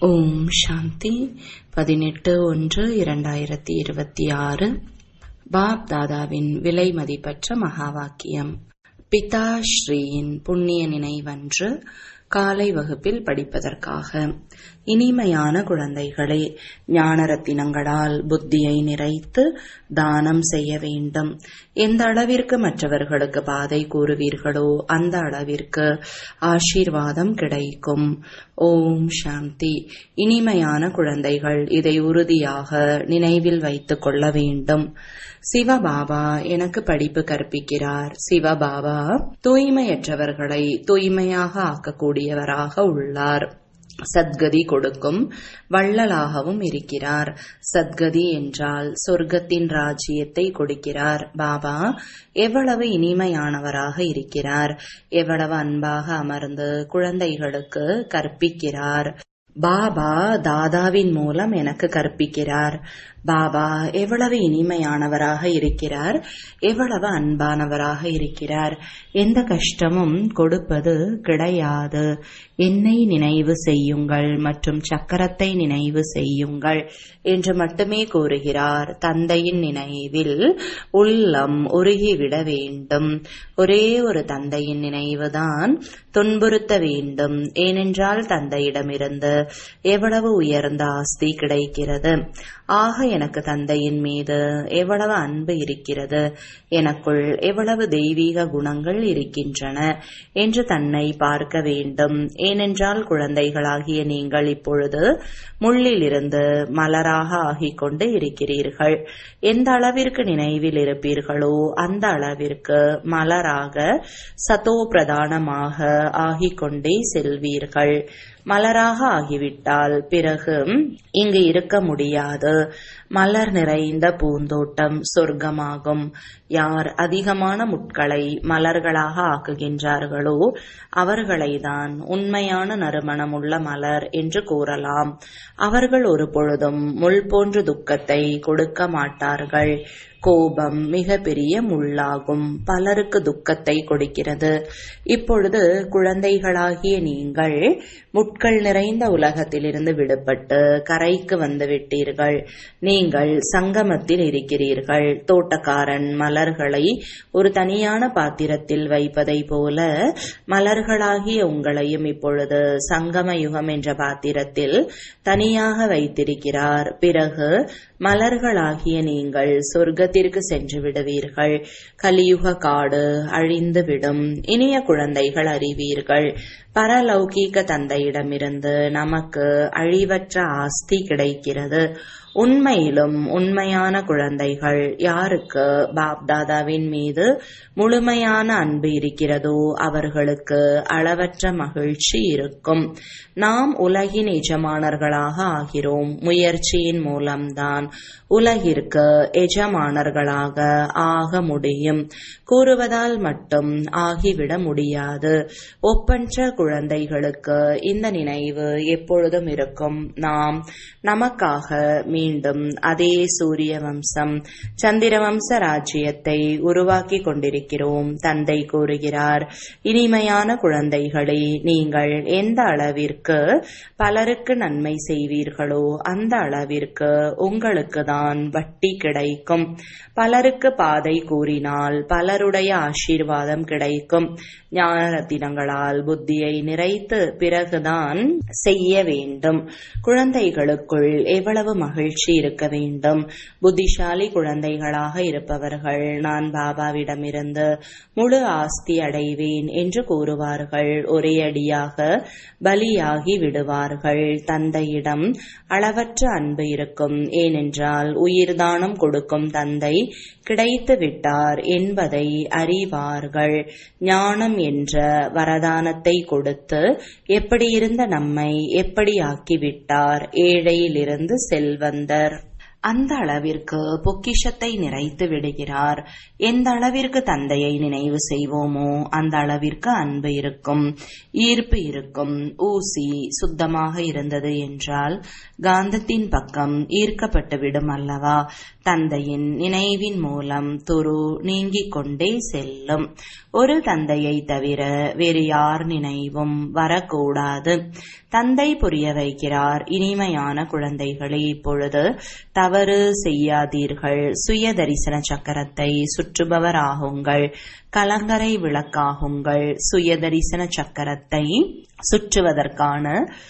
ஓம் சாந்தி பதினெட்டு ஒன்று இரண்டாயிரத்தி இருபத்தி ஆறு பாப் தாதாவின் விலை மதிப்பற்ற மகா வாக்கியம் பிதா ஸ்ரீயின் புண்ணிய நினைவன்று காலை வகுப்பில் படிப்பதற்காக இனிமையான குழந்தைகளே ஞானரத்தினங்களால் புத்தியை நிறைத்து தானம் செய்ய வேண்டும் எந்த அளவிற்கு மற்றவர்களுக்கு பாதை கூறுவீர்களோ அந்த அளவிற்கு ஆசீர்வாதம் கிடைக்கும் ஓம் சாந்தி இனிமையான குழந்தைகள் இதை உறுதியாக நினைவில் வைத்துக் கொள்ள வேண்டும் சிவபாபா எனக்கு படிப்பு கற்பிக்கிறார் சிவபாபா தூய்மையற்றவர்களை தூய்மையாக ஆக்கக்கூடியவராக உள்ளார் சத்கதி கொடுக்கும் வள்ளலாகவும் இருக்கிறார் சத்கதி என்றால் சொர்க்கத்தின் ராஜ்யத்தை கொடுக்கிறார் பாபா எவ்வளவு இனிமையானவராக இருக்கிறார் எவ்வளவு அன்பாக அமர்ந்து குழந்தைகளுக்கு கற்பிக்கிறார் பாபா தாதாவின் மூலம் எனக்கு கற்பிக்கிறார் பாபா எவ்வளவு இனிமையானவராக இருக்கிறார் எவ்வளவு அன்பானவராக இருக்கிறார் எந்த கஷ்டமும் கொடுப்பது கிடையாது என்னை நினைவு செய்யுங்கள் மற்றும் சக்கரத்தை நினைவு செய்யுங்கள் என்று மட்டுமே கூறுகிறார் தந்தையின் நினைவில் உள்ளம் உருகிவிட வேண்டும் ஒரே ஒரு தந்தையின் நினைவுதான் துன்புறுத்த வேண்டும் ஏனென்றால் தந்தையிடமிருந்து எவ்வளவு உயர்ந்த ஆஸ்தி கிடைக்கிறது ஆக எனக்கு தந்தையின் மீது எவ்வளவு அன்பு இருக்கிறது எனக்குள் எவ்வளவு தெய்வீக குணங்கள் இருக்கின்றன என்று தன்னை பார்க்க வேண்டும் ஏனென்றால் குழந்தைகளாகிய நீங்கள் இப்பொழுது முள்ளிலிருந்து மலராக ஆகிக் கொண்டு இருக்கிறீர்கள் எந்த அளவிற்கு நினைவில் இருப்பீர்களோ அந்த அளவிற்கு மலராக சதோ பிரதானமாக ஆகிக் கொண்டே செல்வீர்கள் மலராக ஆகிவிட்டால் பிறகு இங்கு இருக்க முடியாது மலர் நிறைந்த பூந்தோட்டம் சொர்க்கமாகும் யார் அதிகமான முட்களை மலர்களாக ஆக்குகின்றார்களோ அவர்களைதான் உண்மையான நறுமணமுள்ள மலர் என்று கூறலாம் அவர்கள் ஒரு பொழுதும் முள் போன்று துக்கத்தை கொடுக்க மாட்டார்கள் கோபம் மிக பெரிய முள்ளாகும் பலருக்கு துக்கத்தை கொடுக்கிறது இப்பொழுது குழந்தைகளாகிய நீங்கள் முட்கள் நிறைந்த உலகத்திலிருந்து விடுபட்டு கரைக்கு வந்து விட்டீர்கள் நீங்கள் சங்கமத்தில் இருக்கிறீர்கள் தோட்டக்காரன் மலர்களை ஒரு தனியான பாத்திரத்தில் வைப்பதை போல மலர்களாகிய உங்களையும் இப்பொழுது சங்கம யுகம் என்ற பாத்திரத்தில் தனியாக வைத்திருக்கிறார் பிறகு மலர்களாகிய நீங்கள் சொர்க்கத்திற்கு சென்று விடுவீர்கள் கலியுக காடு அழிந்துவிடும் இனிய குழந்தைகள் அறிவீர்கள் பரலௌகீக தந்தையிடமிருந்து நமக்கு அழிவற்ற ஆஸ்தி கிடைக்கிறது உண்மையிலும் உண்மையான குழந்தைகள் யாருக்கு பாப்தாதாவின் மீது முழுமையான அன்பு இருக்கிறதோ அவர்களுக்கு அளவற்ற மகிழ்ச்சி இருக்கும் நாம் உலகின் எஜமானர்களாக ஆகிறோம் முயற்சியின் மூலம்தான் உலகிற்கு எஜமானர்களாக ஆக முடியும் கூறுவதால் மட்டும் ஆகிவிட முடியாது ஒப்பற்ற குழந்தைகளுக்கு இந்த நினைவு எப்பொழுதும் இருக்கும் நாம் நமக்காக மீண்டும் அதே சூரிய வம்சம் சந்திர வம்ச ராஜ்யத்தை உருவாக்கி கொண்டிருக்கிறோம் தந்தை கூறுகிறார் இனிமையான குழந்தைகளே நீங்கள் எந்த அளவிற்கு பலருக்கு நன்மை செய்வீர்களோ அந்த அளவிற்கு உங்களுக்கு தான் வட்டி கிடைக்கும் பலருக்கு பாதை கூறினால் பலருடைய ஆசீர்வாதம் கிடைக்கும் ஞான ரத்தினங்களால் புத்தியை நிறைத்து பிறகுதான் செய்ய வேண்டும் குழந்தைகளுக்குள் எவ்வளவு மகிழ்ச்சி இருக்க வேண்டும் புத்திசாலி குழந்தைகளாக இருப்பவர்கள் நான் பாபாவிடமிருந்து முழு ஆஸ்தி அடைவேன் என்று கூறுவார்கள் ஒரே அடியாக பலியாகி விடுவார்கள் தந்தையிடம் அளவற்ற அன்பு இருக்கும் ஏனென்றால் உயிர்தானம் கொடுக்கும் தந்தை கிடைத்து விட்டார் என்பதை அறிவார்கள் ஞானம் என்ற வரதானத்தை கொடுத்து எப்படி இருந்த நம்மை எப்படி ஆக்கிவிட்டார் ஏழையிலிருந்து செல்வந்தர் அந்த அளவிற்கு பொக்கிஷத்தை நிறைத்து விடுகிறார் எந்த அளவிற்கு தந்தையை நினைவு செய்வோமோ அந்த அளவிற்கு அன்பு இருக்கும் ஈர்ப்பு இருக்கும் ஊசி சுத்தமாக இருந்தது என்றால் காந்தத்தின் பக்கம் ஈர்க்கப்பட்டு விடும் அல்லவா தந்தையின் நினைவின் மூலம் துரு நீங்கிக் கொண்டே செல்லும் ஒரு தந்தையை தவிர வேறு யார் நினைவும் வரக்கூடாது தந்தை புரிய வைக்கிறார் இனிமையான குழந்தைகளே இப்பொழுது தவறு செய்யாதீர்கள் சுய தரிசன சக்கரத்தை சுற்றுபவராகுங்கள் கலங்கரை விளக்காகுங்கள் சுய தரிசன சக்கரத்தை சுற்றுவதற்கான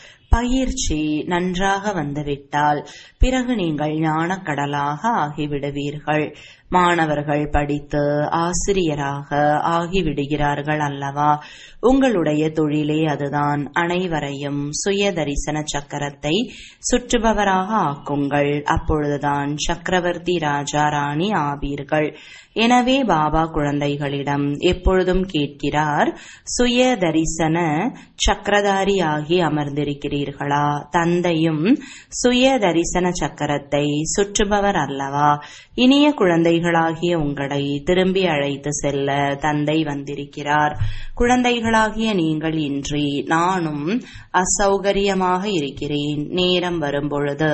பயிற்சி நன்றாக வந்துவிட்டால் பிறகு நீங்கள் ஞானக்கடலாக ஆகிவிடுவீர்கள் மாணவர்கள் படித்து ஆசிரியராக ஆகிவிடுகிறார்கள் அல்லவா உங்களுடைய தொழிலே அதுதான் அனைவரையும் சுய தரிசன சக்கரத்தை சுற்றுபவராக ஆக்குங்கள் அப்பொழுதுதான் சக்கரவர்த்தி ராஜா ராணி ஆவீர்கள் எனவே பாபா குழந்தைகளிடம் எப்பொழுதும் கேட்கிறார் சுய தரிசன சக்கரதாரியாகி அமர்ந்திருக்கிறீர்களா தந்தையும் சுய தரிசன சக்கரத்தை சுற்றுபவர் அல்லவா இனிய குழந்தைகளாகிய உங்களை திரும்பி அழைத்து செல்ல தந்தை வந்திருக்கிறார் குழந்தைகளாகிய நீங்கள் இன்றி நானும் அசௌகரியமாக இருக்கிறேன் நேரம் வரும்பொழுது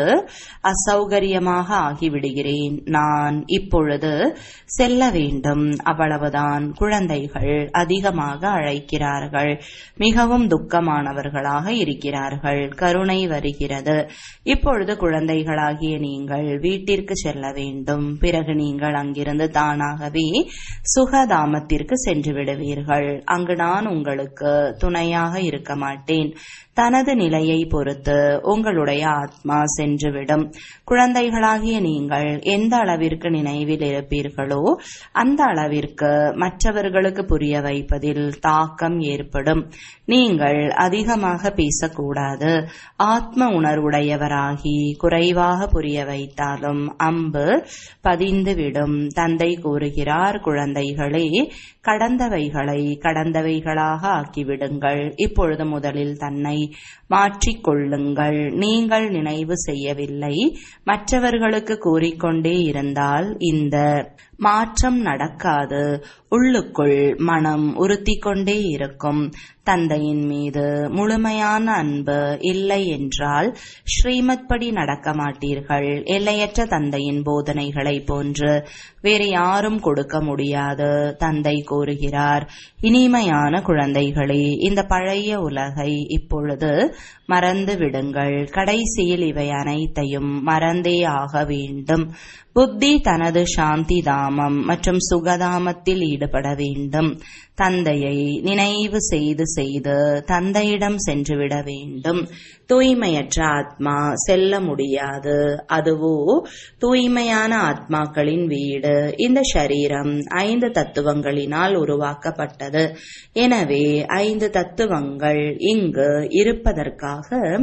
அசௌகரியமாக ஆகிவிடுகிறேன் நான் இப்பொழுது செல்ல வேண்டும் அவ்வளவுதான் குழந்தைகள் அதிகமாக அழைக்கிறார்கள் மிகவும் துக்கமானவர்களாக இருக்கிறார்கள் கருணை வருகிறது இப்பொழுது குழந்தைகளாகிய நீங்கள் வீட்டிற்கு செல்ல வேண்டும் பிறகு நீங்கள் அங்கிருந்து தானாகவே சுகதாமத்திற்கு சென்று விடுவீர்கள் அங்கு நான் உங்களுக்கு துணையாக இருக்க மாட்டேன் தனது நிலையை பொறுத்து உங்களுடைய ஆத்மா சென்றுவிடும் குழந்தைகளாகிய நீங்கள் எந்த அளவிற்கு நினைவில் இருப்பீர்களோ அந்த அளவிற்கு மற்றவர்களுக்கு புரிய வைப்பதில் தாக்கம் ஏற்படும் நீங்கள் அதிகமாக பேசக்கூடாது ஆத்ம உணர்வுடையவராகி குறைவாக புரிய வைத்தாலும் அம்பு பதிந்துவிடும் தந்தை கூறுகிறார் குழந்தைகளே கடந்தவைகளை கடந்தவைகளாக ஆக்கிவிடுங்கள் இப்பொழுது முதலில் தன்னை மாற்றிக்கொள்ளுங்கள் நீங்கள் நினைவு செய்யவில்லை மற்றவர்களுக்கு கூறிக்கொண்டே இருந்தால் இந்த மாற்றம் நடக்காது உள்ளுக்குள் மனம் உறுத்தி கொண்டே இருக்கும் தந்தையின் மீது முழுமையான அன்பு இல்லை என்றால் ஸ்ரீமத் படி நடக்க மாட்டீர்கள் எல்லையற்ற தந்தையின் போதனைகளை போன்று வேறு யாரும் கொடுக்க முடியாது தந்தை கூறுகிறார் இனிமையான குழந்தைகளே இந்த பழைய உலகை இப்பொழுது மறந்து விடுங்கள் கடைசியில் இவை அனைத்தையும் மறந்தே ஆக வேண்டும் புத்தி தனது சாந்தி தாமம் மற்றும் சுகதாமத்தில் ஈடுபட வேண்டும் தந்தையை நினைவு செய்து செய்து தந்தையிடம் சென்றுவிட வேண்டும் தூய்மையற்ற ஆத்மா செல்ல முடியாது அதுவோ தூய்மையான ஆத்மாக்களின் வீடு இந்த சரீரம் ஐந்து தத்துவங்களினால் உருவாக்கப்பட்டது எனவே ஐந்து தத்துவங்கள் இங்கு இருப்பதற்காக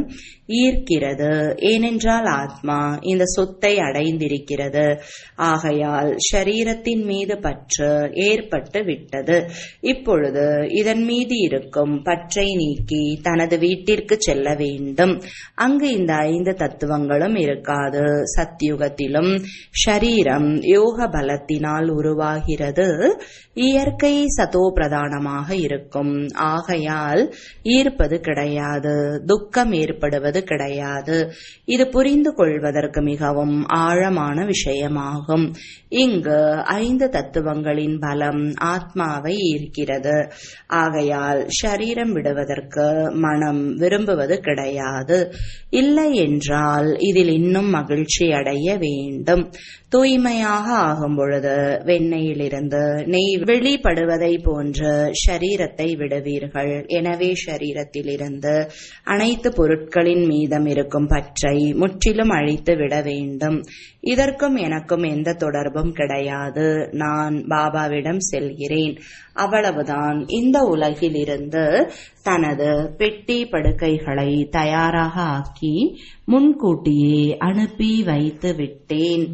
ஈர்க்கிறது ஏனென்றால் ஆத்மா இந்த சொத்தை அடைந்திருக்கிறது ஆகையால் ஷரீரத்தின் மீது பற்று ஏற்பட்டு விட்டது இப்பொழுது இதன் மீது இருக்கும் பற்றை நீக்கி தனது வீட்டிற்கு செல்ல வேண்டும் அங்கு இந்த ஐந்து தத்துவங்களும் இருக்காது சத்யுகத்திலும் ஷரீரம் யோக பலத்தினால் உருவாகிறது இயற்கை சதோ பிரதானமாக இருக்கும் ஆகையால் ஈர்ப்பது கிடையாது துக்கம் ஏற்படுவது கிடையாது இது புரிந்து கொள்வதற்கு மிகவும் ஆழமான விஷயமாகும் இங்கு ஐந்து தத்துவங்களின் பலம் ஆத்மாவை ஈர்க்கிறது ஆகையால் ஷரீரம் விடுவதற்கு மனம் விரும்புவது கிடையாது இல்லை என்றால் இதில் இன்னும் மகிழ்ச்சி அடைய வேண்டும் தூய்மையாக ஆகும் பொழுது வெண்ணெயிலிருந்து நெய் வெளிப்படுவதை போன்று ஷரீரத்தை விடுவீர்கள் எனவே ஷரீரத்திலிருந்து அனைத்து பொருட்களின் மீதம் இருக்கும் பற்றை முற்றிலும் அழித்து விட வேண்டும் இதற்கும் எனக்கும் எந்த தொடர்பும் கிடையாது நான் பாபாவிடம் செல்கிறேன் அவ்வளவுதான் இந்த உலகிலிருந்து தனது பெட்டி படுக்கைகளை தயாராக ஆக்கி முன்கூட்டியே அனுப்பி வைத்து விட்டேன்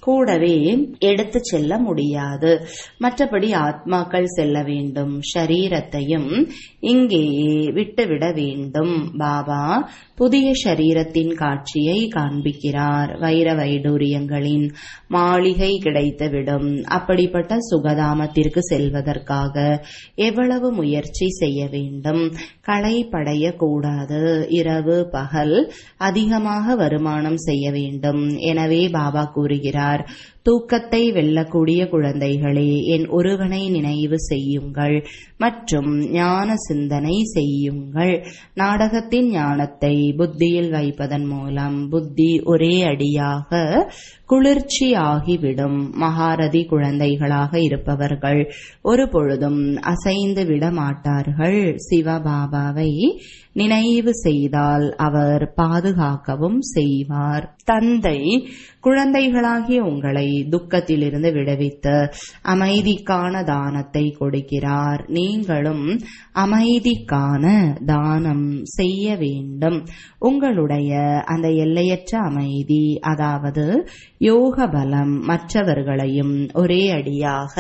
கூடவே எடுத்து செல்ல முடியாது மற்றபடி ஆத்மாக்கள் செல்ல வேண்டும் ஷரீரத்தையும் இங்கேயே விட்டுவிட வேண்டும் பாபா புதிய ஷரீரத்தின் காட்சியை காண்பிக்கிறார் வைர வைடூரியங்களின் மாளிகை கிடைத்துவிடும் அப்படிப்பட்ட சுகதாமத்திற்கு செல்வதற்காக எவ்வளவு முயற்சி செய்ய வேண்டும் களை படைய கூடாது இரவு பகல் அதிகமாக வருமானம் செய்ய வேண்டும் எனவே பாபா கூறுகிறார் தூக்கத்தை வெல்லக்கூடிய குழந்தைகளே என் ஒருவனை நினைவு செய்யுங்கள் மற்றும் ஞான சிந்தனை செய்யுங்கள் நாடகத்தின் ஞானத்தை புத்தியில் வைப்பதன் மூலம் புத்தி ஒரே அடியாக குளிர்ச்சி ஆகிவிடும் மகாரதி குழந்தைகளாக இருப்பவர்கள் ஒரு பொழுதும் அசைந்து விட மாட்டார்கள் சிவபாபாவை நினைவு செய்தால் அவர் பாதுகாக்கவும் செய்வார் தந்தை குழந்தைகளாகிய உங்களை துக்கத்திலிருந்து விடுவித்து அமைதிக்கான தானத்தை கொடுக்கிறார் நீங்களும் அமைதிக்கான தானம் செய்ய வேண்டும் உங்களுடைய அந்த எல்லையற்ற அமைதி அதாவது யோக பலம் மற்றவர்களையும் ஒரே அடியாக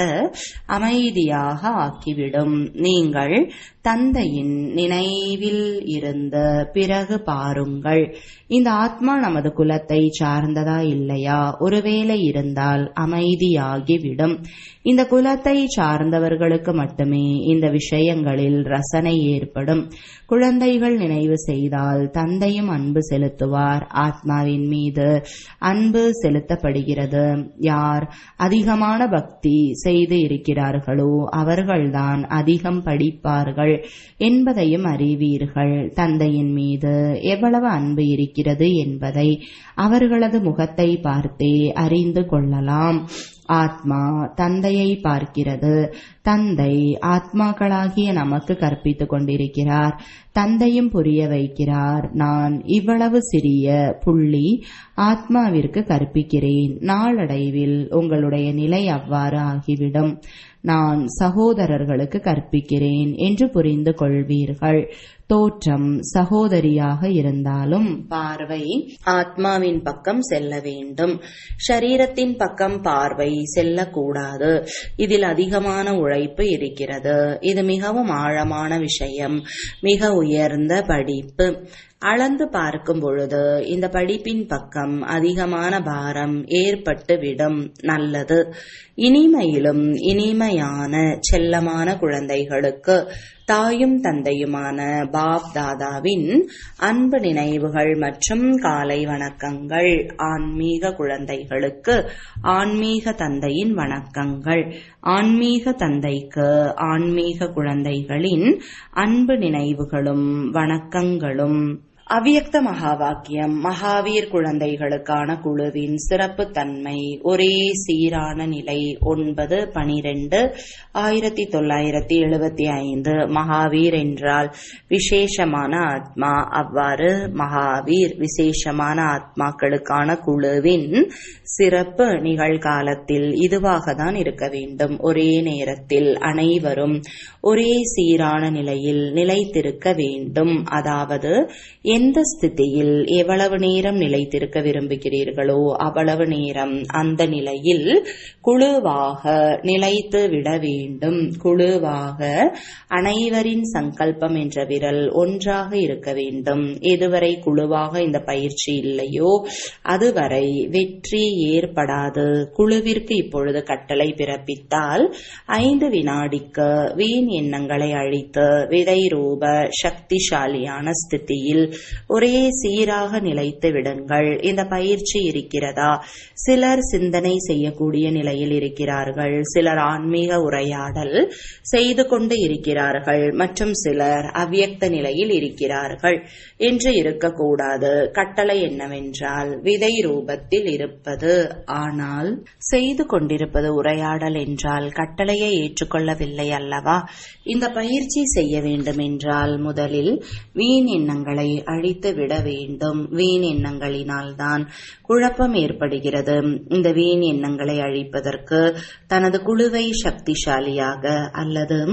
அமைதியாக ஆக்கிவிடும் நீங்கள் தந்தையின் நினைவில் இருந்த பிறகு பாருங்கள் இந்த ஆத்மா நமது குலத்தை சார்ந்ததா இல்லையா ஒருவேளை இருந்தால் அமைதியாகிவிடும் இந்த குலத்தை சார்ந்தவர்களுக்கு மட்டுமே இந்த விஷயங்களில் ரசனை ஏற்படும் குழந்தைகள் நினைவு செய்தால் தந்தையும் அன்பு செலுத்துவார் ஆத்மாவின் மீது அன்பு செலுத்தப்படுகிறது யார் அதிகமான பக்தி செய்து இருக்கிறார்களோ அவர்கள்தான் அதிகம் படிப்பார்கள் என்பதையும் அறிவீர்கள் தந்தையின் மீது எவ்வளவு அன்பு இருக்கிறது என்பதை அவர்களது முகத்தை பார்த்தே அறிந்து கொள்ளலாம் ஆத்மா தந்தையை பார்க்கிறது தந்தை ஆத்மாக்களாகிய நமக்கு கற்பித்துக் கொண்டிருக்கிறார் தந்தையும் புரிய வைக்கிறார் நான் இவ்வளவு சிறிய புள்ளி ஆத்மாவிற்கு கற்பிக்கிறேன் நாளடைவில் உங்களுடைய நிலை அவ்வாறு ஆகிவிடும் நான் சகோதரர்களுக்கு கற்பிக்கிறேன் என்று புரிந்து கொள்வீர்கள் தோற்றம் சகோதரியாக இருந்தாலும் பார்வை ஆத்மாவின் பக்கம் செல்ல வேண்டும் ஷரீரத்தின் பக்கம் பார்வை செல்லக்கூடாது இதில் அதிகமான உழைப்பு இருக்கிறது இது மிகவும் ஆழமான விஷயம் மிக உயர்ந்த படிப்பு அளந்து பார்க்கும் பொழுது இந்த படிப்பின் பக்கம் அதிகமான பாரம் ஏற்பட்டுவிடும் நல்லது இனிமையிலும் இனிமையான செல்லமான குழந்தைகளுக்கு தாயும் தந்தையுமான பாப் தாதாவின் அன்பு நினைவுகள் மற்றும் காலை வணக்கங்கள் ஆன்மீக குழந்தைகளுக்கு ஆன்மீக தந்தையின் வணக்கங்கள் ஆன்மீக தந்தைக்கு ஆன்மீக குழந்தைகளின் அன்பு நினைவுகளும் வணக்கங்களும் அவ்யக்த மகா வாக்கியம் மகாவீர் குழந்தைகளுக்கான குழுவின் சிறப்பு தன்மை ஒரே சீரான நிலை ஒன்பது பனிரெண்டு ஆயிரத்தி தொள்ளாயிரத்தி எழுபத்தி ஐந்து மகாவீர் என்றால் விசேஷமான ஆத்மா அவ்வாறு மகாவீர் விசேஷமான ஆத்மாக்களுக்கான குழுவின் சிறப்பு நிகழ்காலத்தில் இதுவாக தான் இருக்க வேண்டும் ஒரே நேரத்தில் அனைவரும் ஒரே சீரான நிலையில் நிலைத்திருக்க வேண்டும் அதாவது எந்த ஸ்திதியில் எவ்வளவு நேரம் நிலைத்திருக்க விரும்புகிறீர்களோ அவ்வளவு நேரம் அந்த நிலையில் குழுவாக நிலைத்து விட வேண்டும் குழுவாக அனைவரின் சங்கல்பம் என்ற விரல் ஒன்றாக இருக்க வேண்டும் எதுவரை குழுவாக இந்த பயிற்சி இல்லையோ அதுவரை வெற்றி ஏற்படாது குழுவிற்கு இப்பொழுது கட்டளை பிறப்பித்தால் ஐந்து வினாடிக்கு வீண் எண்ணங்களை அழித்து விதை ரூப சக்திசாலியான ஸ்திதியில் ஒரே சீராக நிலைத்து விடுங்கள் இந்த பயிற்சி இருக்கிறதா சிலர் சிந்தனை செய்யக்கூடிய நிலையில் இருக்கிறார்கள் சிலர் ஆன்மீக உரையாடல் செய்து கொண்டு இருக்கிறார்கள் மற்றும் சிலர் அவ்யக்த நிலையில் இருக்கிறார்கள் என்று இருக்கக்கூடாது கட்டளை என்னவென்றால் விதை ரூபத்தில் இருப்பது ஆனால் செய்து கொண்டிருப்பது உரையாடல் என்றால் கட்டளையை ஏற்றுக்கொள்ளவில்லை அல்லவா இந்த பயிற்சி செய்ய வேண்டும் என்றால் முதலில் வீண் எண்ணங்களை அழித்து விட வேண்டும் வீண் எண்ணங்களினால் தான் குழப்பம் ஏற்படுகிறது இந்த வீண் எண்ணங்களை அழிப்பதற்கு தனது குழுவை சக்திசாலியாக அல்லது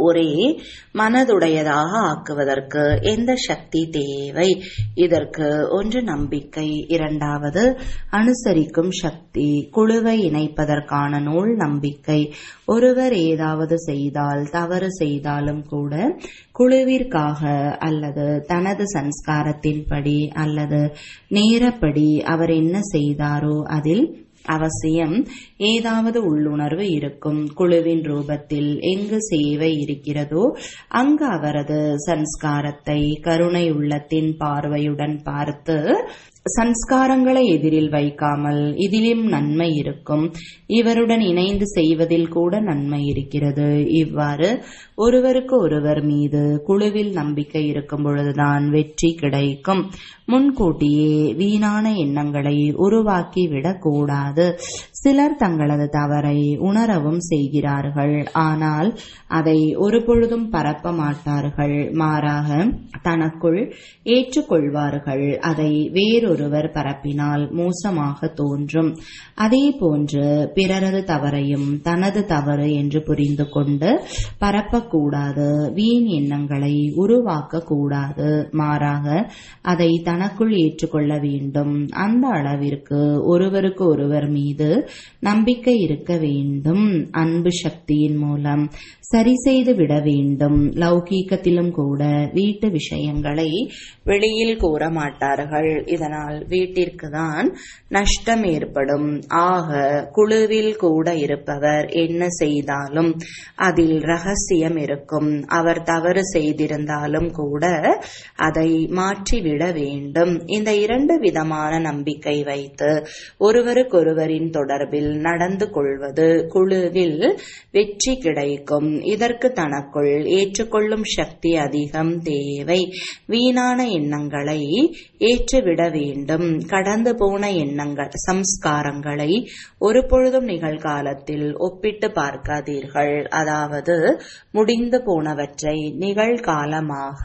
ஒரே மனதுடையதாக ஆக்குவதற்கு எந்த சக்தி தேவை இதற்கு ஒன்று நம்பிக்கை இரண்டாவது அனுசரிக்கும் சக்தி குழுவை இணைப்பதற்கான நூல் நம்பிக்கை ஒருவர் ஏதாவது செய்தால் தவறு செய்தாலும் கூட குழுவிற்காக அல்லது தனது சன்ஸ்காரத்தின்படி அல்லது நேரப்படி அவர் என்ன செய்தாரோ அதில் அவசியம் ஏதாவது உள்ளுணர்வு இருக்கும் குழுவின் ரூபத்தில் எங்கு சேவை இருக்கிறதோ அங்கு அவரது சன்ஸ்காரத்தை கருணை உள்ளத்தின் பார்வையுடன் பார்த்து சன்ஸ்காரங்களை எதிரில் வைக்காமல் இதிலும் நன்மை இருக்கும் இவருடன் இணைந்து செய்வதில் கூட நன்மை இருக்கிறது இவ்வாறு ஒருவருக்கு ஒருவர் மீது குழுவில் நம்பிக்கை இருக்கும் பொழுதுதான் வெற்றி கிடைக்கும் முன்கூட்டியே வீணான எண்ணங்களை உருவாக்கி விடக்கூடாது சிலர் தங்களது தவறை உணரவும் செய்கிறார்கள் ஆனால் அதை ஒரு பொழுதும் பரப்ப மாட்டார்கள் மாறாக தனக்குள் ஏற்றுக்கொள்வார்கள் அதை வேறொருவர் பரப்பினால் மோசமாக தோன்றும் அதே போன்று பிறரது தவறையும் தனது தவறு என்று புரிந்து கொண்டு பரப்பக்கூடாது வீண் எண்ணங்களை உருவாக்க கூடாது மாறாக அதை தனக்குள் ஏற்றுக்கொள்ள வேண்டும் அந்த அளவிற்கு ஒருவருக்கு ஒருவர் மீது நம்பிக்கை இருக்க வேண்டும் அன்பு சக்தியின் மூலம் சரி செய்து விட வேண்டும் லௌகீகத்திலும் கூட வீட்டு விஷயங்களை வெளியில் கூற மாட்டார்கள் இதனால் வீட்டிற்கு தான் நஷ்டம் ஏற்படும் ஆக குழுவில் கூட இருப்பவர் என்ன செய்தாலும் அதில் ரகசியம் இருக்கும் அவர் தவறு செய்திருந்தாலும் கூட அதை மாற்றிவிட வேண்டும் இந்த இரண்டு விதமான நம்பிக்கை வைத்து ஒருவருக்கொருவரின் தொடர்பில் நடந்து கொள்வது குழுவில் வெற்றி கிடைக்கும் இதற்கு தனக்குள் ஏற்றுக்கொள்ளும் சக்தி அதிகம் தேவை வீணான எண்ணங்களை ஏற்றுவிட வேண்டும் கடந்து போன எண்ணங்கள் சம்ஸ்காரங்களை ஒரு பொழுதும் நிகழ்காலத்தில் ஒப்பிட்டு பார்க்காதீர்கள் அதாவது முடிந்து போனவற்றை நிகழ்காலமாக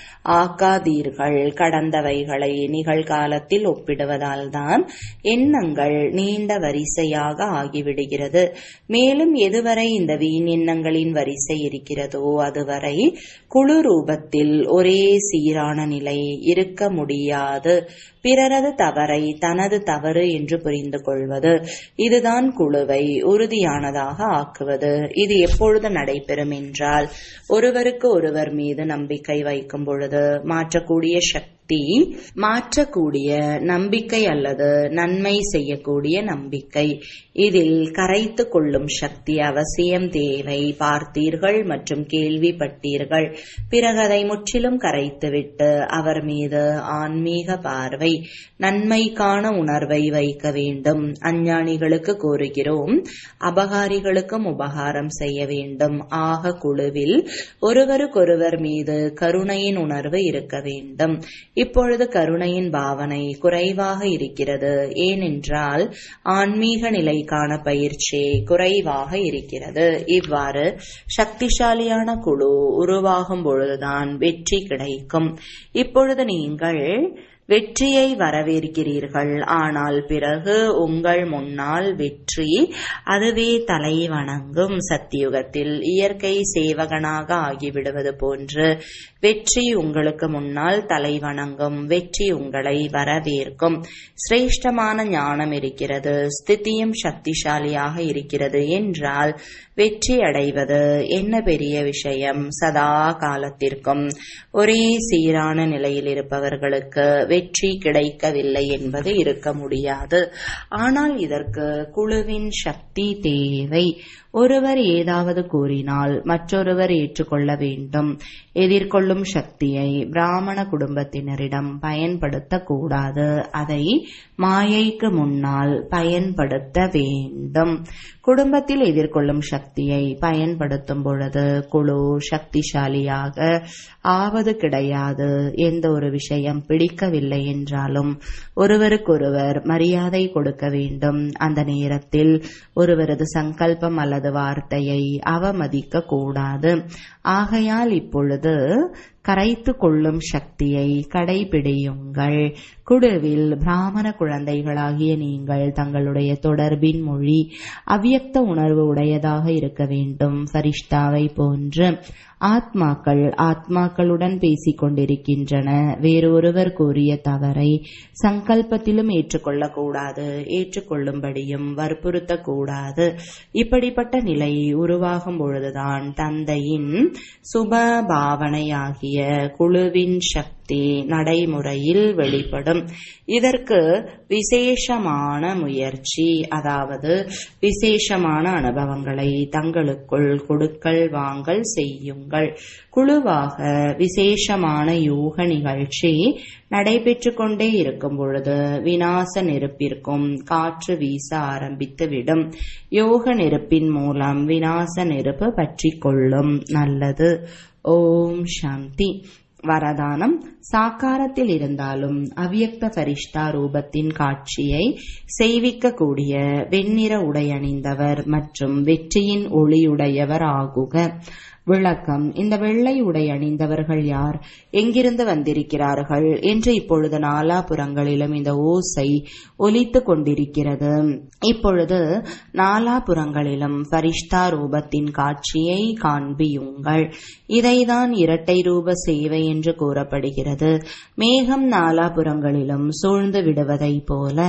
ஆக்காதீர்கள் கடந்தவைகளை நிகழ்காலத்தில் ஒப்பிடுவதால் தான் எண்ணங்கள் நீண்ட வரிசையாக ஆகிவிடுகிறது மேலும் எதுவரை இந்த வீண் எண்ணங்களின் வரிசை இருக்கிறதோ அதுவரை குழு ரூபத்தில் ஒரே சீரான நிலை இருக்க முடியாது பிறரது தவறை தனது தவறு என்று புரிந்து கொள்வது இதுதான் குழுவை உறுதியானதாக ஆக்குவது இது எப்பொழுது நடைபெறும் என்றால் ஒருவருக்கு ஒருவர் மீது நம்பிக்கை வைக்கும் பொழுது மாற்றக்கூடிய சக்தி மாற்றக்கூடிய நம்பிக்கை அல்லது நன்மை செய்யக்கூடிய நம்பிக்கை இதில் கரைத்து கொள்ளும் சக்தி அவசியம் தேவை பார்த்தீர்கள் மற்றும் கேள்விப்பட்டீர்கள் பிறகு அதை முற்றிலும் கரைத்துவிட்டு அவர் மீது ஆன்மீக பார்வை நன்மைக்கான உணர்வை வைக்க வேண்டும் அஞ்ஞானிகளுக்கு கூறுகிறோம் அபகாரிகளுக்கும் உபகாரம் செய்ய வேண்டும் ஆக குழுவில் ஒருவருக்கொருவர் மீது கருணையின் உணர்வு இருக்க வேண்டும் இப்பொழுது கருணையின் பாவனை குறைவாக இருக்கிறது ஏனென்றால் ஆன்மீக நிலைக்கான பயிற்சி குறைவாக இருக்கிறது இவ்வாறு சக்திசாலியான குழு உருவாகும் பொழுதுதான் வெற்றி கிடைக்கும் இப்பொழுது நீங்கள் வெற்றியை வரவேற்கிறீர்கள் ஆனால் பிறகு உங்கள் முன்னால் வெற்றி அதுவே தலை வணங்கும் சத்தியுகத்தில் இயற்கை சேவகனாக ஆகிவிடுவது போன்று வெற்றி உங்களுக்கு முன்னால் தலை வணங்கும் வெற்றி உங்களை வரவேற்கும் சிரேஷ்டமான ஞானம் இருக்கிறது ஸ்திதியும் சக்திசாலியாக இருக்கிறது என்றால் வெற்றி அடைவது என்ன பெரிய விஷயம் சதா காலத்திற்கும் ஒரே சீரான நிலையில் இருப்பவர்களுக்கு வெற்றி கிடைக்கவில்லை என்பது இருக்க முடியாது ஆனால் இதற்கு குழுவின் சக்தி தேவை ஒருவர் ஏதாவது கூறினால் மற்றொருவர் ஏற்றுக்கொள்ள வேண்டும் எதிர்கொள்ளும் சக்தியை பிராமண குடும்பத்தினரிடம் பயன்படுத்தக்கூடாது அதை மாயைக்கு முன்னால் பயன்படுத்த வேண்டும் குடும்பத்தில் எதிர்கொள்ளும் சக்தியை பயன்படுத்தும் பொழுது குழு சக்திசாலியாக ஆவது கிடையாது எந்த ஒரு விஷயம் பிடிக்கவில்லை என்றாலும் ஒருவருக்கொருவர் மரியாதை கொடுக்க வேண்டும் அந்த நேரத்தில் ஒருவரது சங்கல்பம் அல்லது வார்த்தையை அவமதிக்க கூடாது ஆகையால் இப்பொழுது கரைத்து கொள்ளும் சக்தியை கடைபிடியுங்கள் குழுவில் பிராமண குழந்தைகளாகிய நீங்கள் தங்களுடைய தொடர்பின் மொழி அவ்யக்த உணர்வு உடையதாக இருக்க வேண்டும் ஃபரிஷ்தாவை போன்று ஆத்மாக்கள் ஆத்மாக்களுடன் பேசிக் கொண்டிருக்கின்றன வேறொருவர் கூறிய தவறை சங்கல்பத்திலும் ஏற்றுக்கொள்ளக்கூடாது ஏற்றுக்கொள்ளும்படியும் வற்புறுத்தக்கூடாது இப்படிப்பட்ட நிலை உருவாகும் பொழுதுதான் தந்தையின் சுப பாவனையாகிய குழுவின் சக்தி நடைமுறையில் வெளிப்படும் இதற்கு விசேஷமான முயற்சி அதாவது விசேஷமான அனுபவங்களை தங்களுக்குள் கொடுக்கல் வாங்கல் செய்யுங்கள் குழுவாக விசேஷமான யோக நிகழ்ச்சி நடைபெற்று கொண்டே இருக்கும் பொழுது வினாச நெருப்பிற்கும் காற்று வீச ஆரம்பித்துவிடும் யோக நெருப்பின் மூலம் வினாச நெருப்பு பற்றி கொள்ளும் நல்லது ஓம் சாந்தி வரதானம் சாக்காரத்தில் இருந்தாலும் அவ்யக்த பரிஷ்டா ரூபத்தின் காட்சியை செய்விக்கக்கூடிய வெண்ணிற உடையணிந்தவர் மற்றும் வெற்றியின் ஒளியுடையவர் ஆகுக விளக்கம் இந்த வெள்ளை உடை அணிந்தவர்கள் யார் எங்கிருந்து வந்திருக்கிறார்கள் என்று இப்பொழுது நாலாபுறங்களிலும் இந்த ஓசை ஒலித்து கொண்டிருக்கிறது இப்பொழுது நாலாபுறங்களிலும் பரிஷ்தா ரூபத்தின் காட்சியை காண்பியுங்கள் இதைதான் இரட்டை ரூப சேவை என்று கூறப்படுகிறது மேகம் நாலாபுறங்களிலும் சூழ்ந்து விடுவதை போல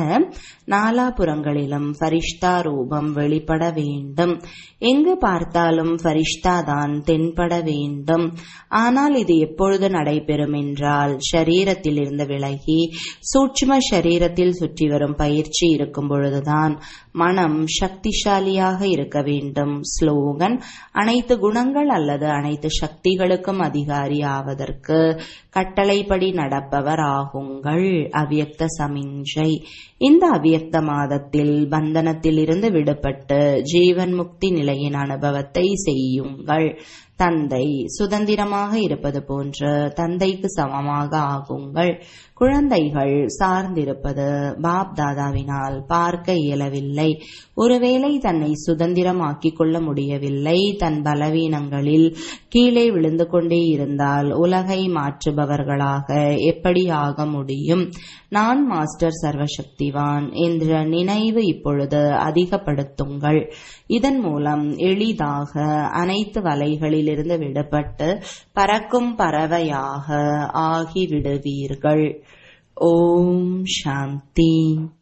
நாலாபுறங்களிலும் பரிஷ்தா ரூபம் வெளிப்பட வேண்டும் எங்கு பார்த்தாலும் பரிஷ்தா தான் தென்பட வேண்டும் ஆனால் இது எப்பொழுது நடைபெறும் என்றால் ஷரீரத்தில் இருந்து விலகி சூட்சும ஷரீரத்தில் சுற்றி வரும் பயிற்சி இருக்கும் பொழுதுதான் மனம் சக்திசாலியாக இருக்க வேண்டும் ஸ்லோகன் அனைத்து குணங்கள் அல்லது அனைத்து சக்திகளுக்கும் அதிகாரி ஆவதற்கு கட்டளைப்படி நடப்பவர் ஆகுங்கள் அவ்யக்த சமிஞ்சை இந்த அவ்யக்த மாதத்தில் பந்தனத்தில் இருந்து விடுபட்டு ஜீவன் முக்தி நிலையின் அனுபவத்தை செய்யுங்கள் தந்தை சுதந்திரமாக இருப்பது போன்று தந்தைக்கு சமமாக ஆகுங்கள் குழந்தைகள் சார்ந்திருப்பது பாப் தாதாவினால் பார்க்க இயலவில்லை ஒருவேளை தன்னை சுதந்திரமாக்கிக் கொள்ள முடியவில்லை தன் பலவீனங்களில் கீழே விழுந்து கொண்டே இருந்தால் உலகை மாற்றுபவர்களாக எப்படி ஆக முடியும் நான் மாஸ்டர் சர்வசக்திவான் என்ற நினைவு இப்பொழுது அதிகப்படுத்துங்கள் இதன் மூலம் எளிதாக அனைத்து வலைகளிலிருந்து விடுபட்டு பறக்கும் பறவையாக ஆகிவிடுவீர்கள் ஓம் சாந்தி